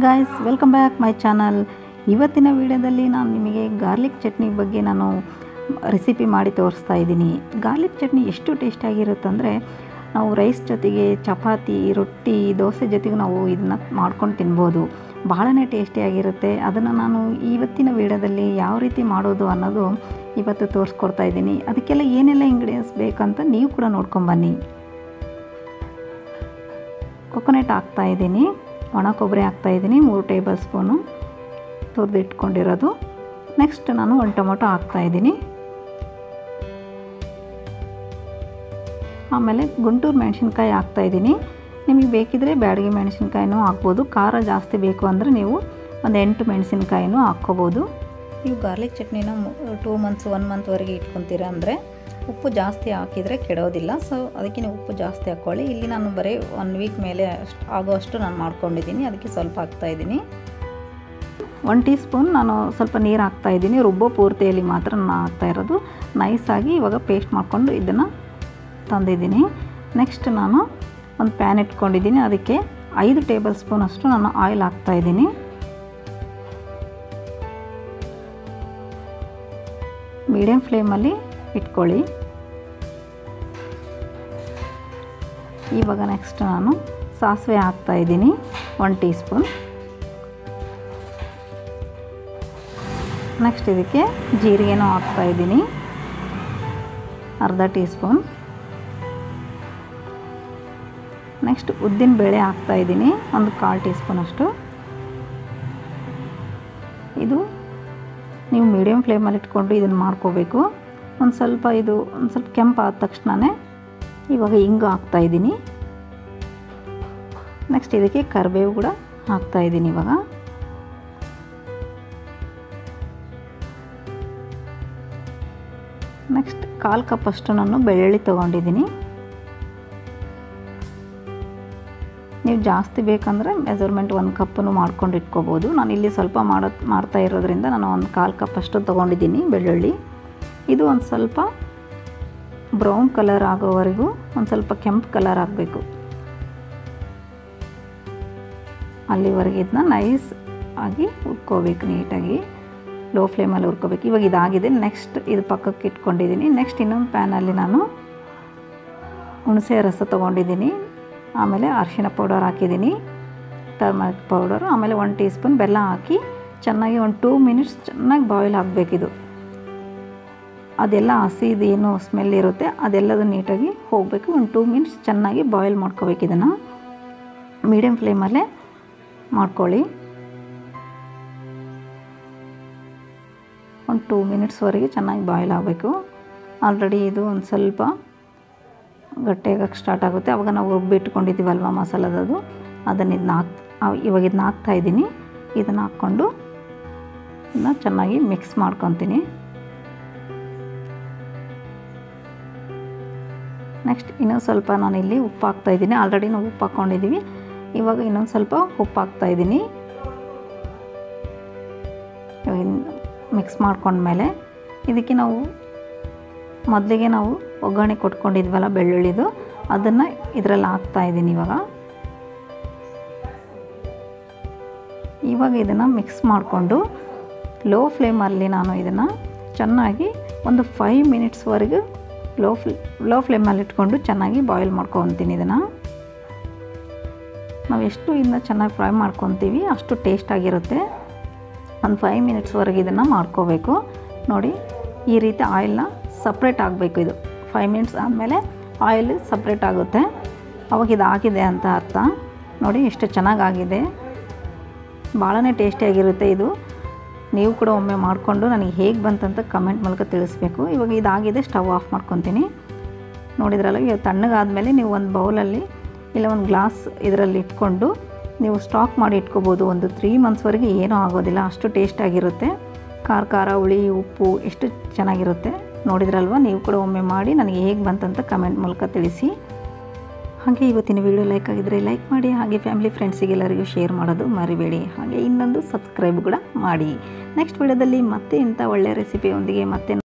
guys welcome back my channel ಇವತ್ತಿನ ವಿಡಿಯೋದಲ್ಲಿ ನಾನು ನಿಮಗೆ ಗಾರ್ಲಿಕ್ ಚಟ್ನಿ ಬಗ್ಗೆ ನಾನು ರೆಸಿಪಿ ಮಾಡಿ ತೋರಿಸ್ತಾ ಇದ್ದೀನಿ ಗಾರ್ಲಿಕ್ ಚಟ್ನಿ ಎಷ್ಟು ಟೇಸ್ಟಿಯಾಗಿರುತ್ತೆ ಅಂದರೆ ನಾವು ರೈಸ್ ಜೊತೆಗೆ ಚಪಾತಿ ರೊಟ್ಟಿ ದೋಸೆ ಜೊತೆಗೂ ನಾವು ಇದನ್ನ ಮಾಡ್ಕೊಂಡು ತಿನ್ಬೋದು ಬಹಳನೇ ಟೇಸ್ಟಿಯಾಗಿರುತ್ತೆ ಅದನ್ನು ನಾನು ಇವತ್ತಿನ ವಿಡಿಯೋದಲ್ಲಿ ಯಾವ ರೀತಿ ಮಾಡೋದು ಅನ್ನೋದು ಇವತ್ತು ತೋರಿಸ್ಕೊಡ್ತಾ ಇದ್ದೀನಿ ಅದಕ್ಕೆಲ್ಲ ಏನೆಲ್ಲ ಇಂಗ್ರೀಡಿಯೆಂಟ್ಸ್ ಬೇಕಂತ ನೀವು ಕೂಡ ನೋಡ್ಕೊಂಬನ್ನಿ ಕೊಕೊನೆಟ್ ಹಾಕ್ತಾ ಇದ್ದೀನಿ ಒಣ ಕೊಬ್ಬರಿ ಹಾಕ್ತಾ ಇದ್ದೀನಿ ಮೂರು ಟೇಬಲ್ ಸ್ಪೂನು ತುರಿದು ಇಟ್ಕೊಂಡಿರೋದು ನೆಕ್ಸ್ಟ್ ನಾನು ಒಂದು ಟೊಮೊಟೊ ಹಾಕ್ತಾ ಇದ್ದೀನಿ ಆಮೇಲೆ ಗುಂಟೂರು ಮೆಣಸಿನ್ಕಾಯಿ ಹಾಕ್ತಾ ಇದ್ದೀನಿ ನಿಮಗೆ ಬೇಕಿದ್ರೆ ಬ್ಯಾಡಗಿ ಮೆಣಸಿನ್ಕಾಯಿನೂ ಹಾಕ್ಬೋದು ಖಾರ ಜಾಸ್ತಿ ಬೇಕು ಅಂದರೆ ನೀವು ಒಂದು ಎಂಟು ಮೆಣಸಿನ್ಕಾಯಿನೂ ಹಾಕ್ಕೋಬೋದು ನೀವು ಗಾರ್ಲಿಕ್ ಚಟ್ನಿನ ಟೂ ಮಂತ್ಸ್ ಒನ್ ಮಂತ್ವರೆಗೆ ಇಟ್ಕೊತೀರ ಅಂದರೆ ಉಪ್ಪು ಜಾಸ್ತಿ ಹಾಕಿದರೆ ಕೆಡೋದಿಲ್ಲ ಸೊ ಅದಕ್ಕೆ ನೀವು ಉಪ್ಪು ಜಾಸ್ತಿ ಹಾಕ್ಕೊಳ್ಳಿ ಇಲ್ಲಿ ನಾನು ಬರೀ ಒನ್ ವೀಕ್ ಮೇಲೆ ಅಷ್ಟು ಆಗೋಷ್ಟು ನಾನು ಮಾಡ್ಕೊಂಡಿದ್ದೀನಿ ಅದಕ್ಕೆ ಸ್ವಲ್ಪ ಹಾಕ್ತಾಯಿದ್ದೀನಿ ಒನ್ ಟೀ ಸ್ಪೂನ್ ನಾನು ಸ್ವಲ್ಪ ನೀರು ಹಾಕ್ತಾಯಿದ್ದೀನಿ ರುಬ್ಬೋ ಪೂರ್ತಿಯಲ್ಲಿ ಮಾತ್ರ ನಾನು ಹಾಕ್ತಾ ಇರೋದು ನೈಸಾಗಿ ಇವಾಗ ಪೇಸ್ಟ್ ಮಾಡಿಕೊಂಡು ಇದನ್ನು ತಂದಿದ್ದೀನಿ ನೆಕ್ಸ್ಟ್ ನಾನು ಒಂದು ಪ್ಯಾನ್ ಇಟ್ಕೊಂಡಿದ್ದೀನಿ ಅದಕ್ಕೆ ಐದು ಟೇಬಲ್ ಸ್ಪೂನ್ ಅಷ್ಟು ನಾನು ಆಯಿಲ್ ಹಾಕ್ತಾಯಿದ್ದೀನಿ ಮೀಡಿಯಮ್ ಫ್ಲೇಮಲ್ಲಿ ಇಟ್ಕೊಳ್ಳಿ ಇವಾಗ ನೆಕ್ಸ್ಟ್ ನಾನು ಸಾಸಿವೆ ಹಾಕ್ತಾ ಇದ್ದೀನಿ ಒನ್ ಟೀ ಸ್ಪೂನ್ ನೆಕ್ಸ್ಟ್ ಇದಕ್ಕೆ ಜೀರಿಗೆನೂ ಹಾಕ್ತಾ ಇದ್ದೀನಿ ಅರ್ಧ ಟೀ ಸ್ಪೂನ್ ನೆಕ್ಸ್ಟ್ ಉದ್ದಿನ ಬೇಳೆ ಹಾಕ್ತಾ ಇದ್ದೀನಿ ಒಂದು ಕಾಲು ಟೀ ಸ್ಪೂನ್ ಅಷ್ಟು ಇದು ನೀವು ಮೀಡಿಯಮ್ ಫ್ಲೇಮಲ್ಲಿ ಇಟ್ಕೊಂಡು ಇದನ್ನು ಮಾಡ್ಕೋಬೇಕು ಒಂದು ಸ್ವಲ್ಪ ಇದು ಒಂದು ಸ್ವಲ್ಪ ಕೆಂಪು ಆದ ತಕ್ಷಣವೇ ಇವಾಗ ಹಿಂಗು ಹಾಕ್ತಾಯಿದ್ದೀನಿ ನೆಕ್ಸ್ಟ್ ಇದಕ್ಕೆ ಕರಿಬೇವು ಕೂಡ ಹಾಕ್ತಾಯಿದ್ದೀನಿ ಇವಾಗ ನೆಕ್ಸ್ಟ್ ಕಾಲು ಕಪ್ ಅಷ್ಟು ನಾನು ಬೆಳ್ಳುಳ್ಳಿ ತೊಗೊಂಡಿದ್ದೀನಿ ನೀವು ಜಾಸ್ತಿ ಬೇಕಂದರೆ ಮೆಜರ್ಮೆಂಟ್ ಒಂದು ಕಪ್ಪನ್ನು ಮಾಡ್ಕೊಂಡು ಇಟ್ಕೋಬೋದು ನಾನು ಇಲ್ಲಿ ಸ್ವಲ್ಪ ಮಾಡೋ ಮಾಡ್ತಾ ಇರೋದ್ರಿಂದ ನಾನು ಒಂದು ಕಾಲು ಕಪ್ ಅಷ್ಟು ತೊಗೊಂಡಿದ್ದೀನಿ ಬೆಳ್ಳುಳ್ಳಿ ಇದು ಒಂದು ಸ್ವಲ್ಪ ಬ್ರೌನ್ ಕಲರ್ ಆಗೋವರೆಗೂ ಒಂದು ಸ್ವಲ್ಪ ಕೆಂಪು ಕಲರ್ ಆಗಬೇಕು ಅಲ್ಲಿವರೆಗೆ ಇದನ್ನ ನೈಸ್ ಆಗಿ ಹುರ್ಕೋಬೇಕು ನೀಟಾಗಿ ಲೋ ಫ್ಲೇಮಲ್ಲಿ ಹುರ್ಕೋಬೇಕು ಇವಾಗ ಇದಾಗಿದೆ ನೆಕ್ಸ್ಟ್ ಇದು ಪಕ್ಕಕ್ಕೆ ಇಟ್ಕೊಂಡಿದ್ದೀನಿ ನೆಕ್ಸ್ಟ್ ಇನ್ನೊಂದು ಪ್ಯಾನಲ್ಲಿ ನಾನು ಹುಣಸೆ ರಸ ತೊಗೊಂಡಿದ್ದೀನಿ ಆಮೇಲೆ ಅರಿಶಿಣ ಪೌಡರ್ ಹಾಕಿದ್ದೀನಿ ಟರ್ಮರಿಕ್ ಪೌಡರ್ ಆಮೇಲೆ ಒನ್ ಟೀ ಸ್ಪೂನ್ ಬೆಲ್ಲ ಹಾಕಿ ಚೆನ್ನಾಗಿ ಒಂದು ಟೂ ಮಿನಿಟ್ಸ್ ಚೆನ್ನಾಗಿ ಬಾಯ್ಲ್ ಆಗಬೇಕಿದು ಅದೆಲ್ಲ ಹಸಿದು ಏನು ಸ್ಮೆಲ್ ಇರುತ್ತೆ ಅದೆಲ್ಲದು ನೀಟಾಗಿ ಹೋಗಬೇಕು ಒಂದು ಟೂ ಮಿನಿಟ್ಸ್ ಚೆನ್ನಾಗಿ ಬಾಯ್ಲ್ ಮಾಡ್ಕೋಬೇಕು ಇದನ್ನು ಮೀಡಿಯಮ್ ಫ್ಲೇಮಲ್ಲೇ ಮಾಡ್ಕೊಳ್ಳಿ ಒಂದು ಟೂ ಮಿನಿಟ್ಸ್ವರೆಗೆ ಚೆನ್ನಾಗಿ ಬಾಯ್ಲ್ ಆಗಬೇಕು ಆಲ್ರೆಡಿ ಇದು ಒಂದು ಸ್ವಲ್ಪ ಗಟ್ಟಿಯಾಗಕ್ಕೆ ಸ್ಟಾರ್ಟ್ ಆಗುತ್ತೆ ಅವಾಗ ನಾವು ರುಬ್ಬಿಟ್ಕೊಂಡಿದ್ದೀವಲ್ವ ಮಸಾಲದದು ಅದನ್ನು ಇದನ್ನ ಹಾಕ್ ಇವಾಗ ಇದನ್ನ ಹಾಕ್ತಾಯಿದ್ದೀನಿ ಇದನ್ನು ಹಾಕ್ಕೊಂಡು ಇದನ್ನ ಚೆನ್ನಾಗಿ ಮಿಕ್ಸ್ ಮಾಡ್ಕೊತೀನಿ ನೆಕ್ಸ್ಟ್ ಇನ್ನೊಂದು ಸ್ವಲ್ಪ ನಾನಿಲ್ಲಿ ಉಪ್ಪು ಹಾಕ್ತಾಯಿದ್ದೀನಿ ಆಲ್ರೆಡಿ ನಾವು ಉಪ್ಪು ಹಾಕ್ಕೊಂಡಿದ್ದೀವಿ ಇವಾಗ ಇನ್ನೊಂದು ಸ್ವಲ್ಪ ಉಪ್ಪು ಹಾಕ್ತಾಯಿದ್ದೀನಿ ಮಿಕ್ಸ್ ಮಾಡ್ಕೊಂಡ್ಮೇಲೆ ಇದಕ್ಕೆ ನಾವು ಮೊದಲಿಗೆ ನಾವು ಒಗ್ಗರಣೆ ಕೊಟ್ಕೊಂಡಿದ್ವಲ್ಲ ಬೆಳ್ಳುಳ್ಳಿದು ಅದನ್ನು ಇದರಲ್ಲಿ ಹಾಕ್ತಾಯಿದ್ದೀನಿ ಇವಾಗ ಇವಾಗ ಇದನ್ನು ಮಿಕ್ಸ್ ಮಾಡಿಕೊಂಡು ಲೋ ಫ್ಲೇಮಲ್ಲಿ ನಾನು ಇದನ್ನು ಚೆನ್ನಾಗಿ ಒಂದು ಫೈವ್ ಮಿನಿಟ್ಸ್ವರೆಗೂ ಲೋ ಫ್ಲೇ ಲೋ ಫ್ಲೇಮಲ್ಲಿ ಇಟ್ಕೊಂಡು ಚೆನ್ನಾಗಿ ಬಾಯ್ಲ್ ಮಾಡ್ಕೊತೀನಿ ಇದನ್ನು ನಾವು ಎಷ್ಟು ಇದನ್ನ ಚೆನ್ನಾಗಿ ಫ್ರೈ ಮಾಡ್ಕೊತೀವಿ ಅಷ್ಟು ಟೇಸ್ಟಾಗಿರುತ್ತೆ ಒಂದು ಫೈವ್ ಮಿನಿಟ್ಸ್ವರೆಗೆ ಇದನ್ನು ಮಾಡ್ಕೋಬೇಕು ನೋಡಿ ಈ ರೀತಿ ಆಯಿಲ್ನ ಸಪ್ರೇಟ್ ಆಗಬೇಕು ಇದು ಫೈವ್ ಮಿನಿಟ್ಸ್ ಆದಮೇಲೆ ಆಯಿಲ್ ಸಪ್ರೇಟ್ ಆಗುತ್ತೆ ಅವಾಗ ಇದು ಆಗಿದೆ ಅಂತ ಅರ್ಥ ನೋಡಿ ಎಷ್ಟು ಚೆನ್ನಾಗಾಗಿದೆ ಭಾಳನೇ ಟೇಸ್ಟಿಯಾಗಿರುತ್ತೆ ಇದು ನೀವು ಕೂಡ ಒಮ್ಮೆ ಮಾಡಿಕೊಂಡು ನನಗೆ ಹೇಗೆ ಬಂತಂತ ಕಮೆಂಟ್ ಮೂಲಕ ತಿಳಿಸ್ಬೇಕು ಇವಾಗ ಇದಾಗಿದೆ ಸ್ಟವ್ ಆಫ್ ಮಾಡ್ಕೊತೀನಿ ನೋಡಿದ್ರಲ್ಲ ಈಗ ತಣ್ಣಗಾದಮೇಲೆ ನೀವು ಒಂದು ಬೌಲಲ್ಲಿ ಇಲ್ಲ ಒಂದು ಗ್ಲಾಸ್ ಇದರಲ್ಲಿ ಇಟ್ಕೊಂಡು ನೀವು ಸ್ಟಾಕ್ ಮಾಡಿ ಇಟ್ಕೋಬೋದು ಒಂದು ತ್ರೀ ಮಂತ್ಸ್ವರೆಗೆ ಏನೂ ಆಗೋದಿಲ್ಲ ಅಷ್ಟು ಟೇಸ್ಟಾಗಿರುತ್ತೆ ಖಾರ ಖಾರ ಹುಳಿ ಉಪ್ಪು ಎಷ್ಟು ಚೆನ್ನಾಗಿರುತ್ತೆ ನೋಡಿದ್ರಲ್ವ ನೀವು ಕೂಡ ಒಮ್ಮೆ ಮಾಡಿ ನನಗೆ ಹೇಗೆ ಬಂತಂತ ಕಮೆಂಟ್ ಮೂಲಕ ತಿಳಿಸಿ ಹಾಗೆ ಇವತ್ತಿನ ವಿಡಿಯೋ ಲೈಕ್ ಆಗಿದ್ದರೆ ಲೈಕ್ ಮಾಡಿ ಹಾಗೆ ಫ್ಯಾಮಿಲಿ ಫ್ರೆಂಡ್ಸಿಗೆಲ್ಲರಿಗೂ ಶೇರ್ ಮಾಡೋದು ಮರಿಬೇಡಿ ಹಾಗೆ ಇನ್ನೊಂದು ಸಬ್ಸ್ಕ್ರೈಬ್ ಕೂಡ ಮಾಡಿ ನೆಕ್ಸ್ಟ್ ವಿಡಿಯೋದಲ್ಲಿ ಮತ್ತೆ ಇಂಥ ಒಳ್ಳೆಯ ರೆಸಿಪಿಯೊಂದಿಗೆ ಮತ್ತೆ